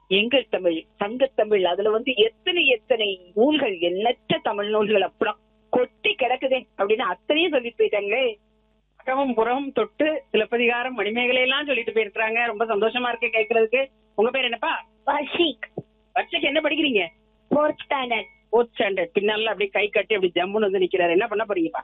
எங்கள் தமிழ் தங்கத்தமிழ் அதுல வந்து எத்தனை எத்தனை நூல்கள் எண்ணற்ற தமிழ் நூல்கள் அப்புறம் கொட்டி கிடக்குதே அப்படின்னு அத்தனையும் சொல்லிட்டு போயிட்டாங்களே அகமும் புறமும் தொட்டு சிலப்பதிகாரம் மணிமேகலை எல்லாம் சொல்லிட்டு போயிருக்காங்க ரொம்ப சந்தோஷமா இருக்கு கேட்கறதுக்கு உங்க பேர் என்னப்பா வர்ஷிக் வருஷத்துக்கு என்ன படிக்கிறீங்க ஃபோர்த் ஸ்டாண்டர்ட் ஃபோர்த் ஸ்டாண்டர்ட் பின்னால அப்படியே கை கட்டி அப்படி ஜம்முன்னு வந்து நிக்கிறாரு என்ன பண்ண போறீங்கப்பா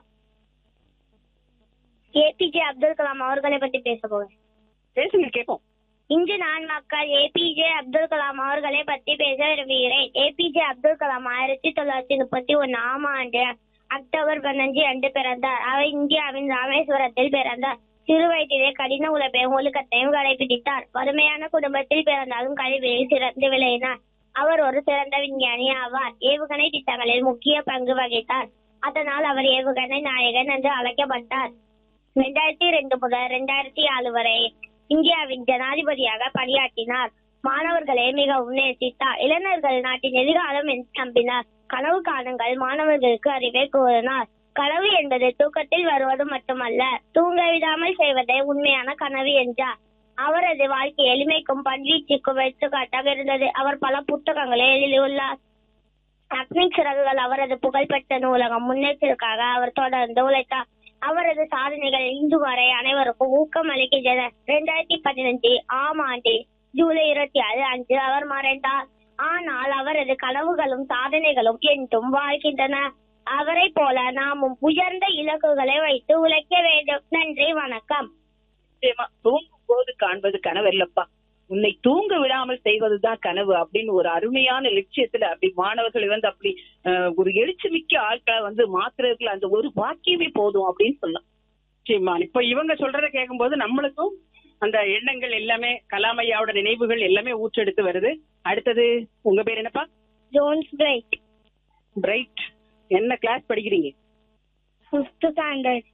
ஏபிஜே அப்துல் கலாம் அவர்களை பத்தி பேச போகிறேன் பேசுங்க கேட்போம் இன்று நான் மக்கள் ஏபிஜே அப்துல் கலாம் அவர்களை பத்தி பேச விரும்புகிறேன் ஏபிஜே அப்துல் கலாம் ஆயிரத்தி தொள்ளாயிரத்தி முப்பத்தி ஒன்னாம் ஆண்டு அக்டோபர் பதினஞ்சு அன்று பிறந்தார் அவர் இந்தியாவின் ராமேஸ்வரத்தில் பிறந்தார் சிறு வயதிலே கடின உழைப்பையும் ஒழுக்கத்தையும் கடைபிடித்தார் வறுமையான குடும்பத்தில் பிறந்தாலும் கல்வியில் சிறந்து விளையினார் அவர் ஒரு சிறந்த விஞ்ஞானி ஆவார் ஏவுகணை திட்டங்களில் முக்கிய பங்கு வகித்தார் அதனால் அவர் ஏவுகணை நாயகன் என்று அழைக்கப்பட்டார் இரண்டாயிரத்தி ரெண்டு முதல் இரண்டாயிரத்தி ஆறு வரை இந்தியாவின் ஜனாதிபதியாக பணியாற்றினார் மாணவர்களை மிகவும் நேசித்தார் இளைஞர்கள் நாட்டின் எதிர்காலம் என்று நம்பினார் கனவு காணுங்கள் மாணவர்களுக்கு அறிவை கூறினார் கனவு என்பது தூக்கத்தில் வருவது மட்டுமல்ல தூங்க விடாமல் செய்வதே உண்மையான கனவு என்றார் அவரது வாழ்க்கை எளிமைக்கும் பண்வீச்சுக்கும் எடுத்துக்காட்டாக இருந்தது அவர் பல புத்தகங்களை எழுதியுள்ளார் அக்னி சிறகுகள் அவரது புகழ்பெற்ற நூலகம் முன்னேற்றத்திற்காக அவர் தொடர்ந்து உழைத்தார் அவரது சாதனைகள் இன்று வரை அனைவருக்கும் ஊக்கம் அளிக்கின்றன இரண்டாயிரத்தி பதினஞ்சு ஆம் ஆண்டு ஜூலை இருபத்தி ஆறு அன்று அவர் மறைந்தார் ஆனால் அவரது கனவுகளும் சாதனைகளும் என்றும் வாழ்கின்றன அவரை போல நாமும் உயர்ந்த இலக்குகளை வைத்து உழைக்க வேண்டும் நன்றி வணக்கம் நிச்சயமா தூங்கும் போது காண்பது கனவு இல்லப்பா உன்னை தூங்க விடாமல் செய்வதுதான் கனவு அப்படின்னு ஒரு அருமையான லட்சியத்துல அப்படி மாணவர்களை வந்து அப்படி அஹ், ஒரு எழுச்சிமிக்க ஆட்களை வந்து மாத்துறதுக்குள்ள அந்த ஒரு வாக்கியமே போதும் அப்படின்னு சொல்லலாம் நிச்சயமா இப்ப இவங்க சொல்றத கேட்கும்போது நம்மளுக்கும் அந்த எண்ணங்கள் எல்லாமே கலாமையாவோட நினைவுகள் எல்லாமே ஊற்றெடுத்து வருது அடுத்தது உங்க பேர் என்னப்பா ஜோன்ஸ் பிரைட் பிரைட் என்ன கிளாஸ் படிக்கிறீங்க ஃபிஃப்த் ஸ்டாண்டர்ட்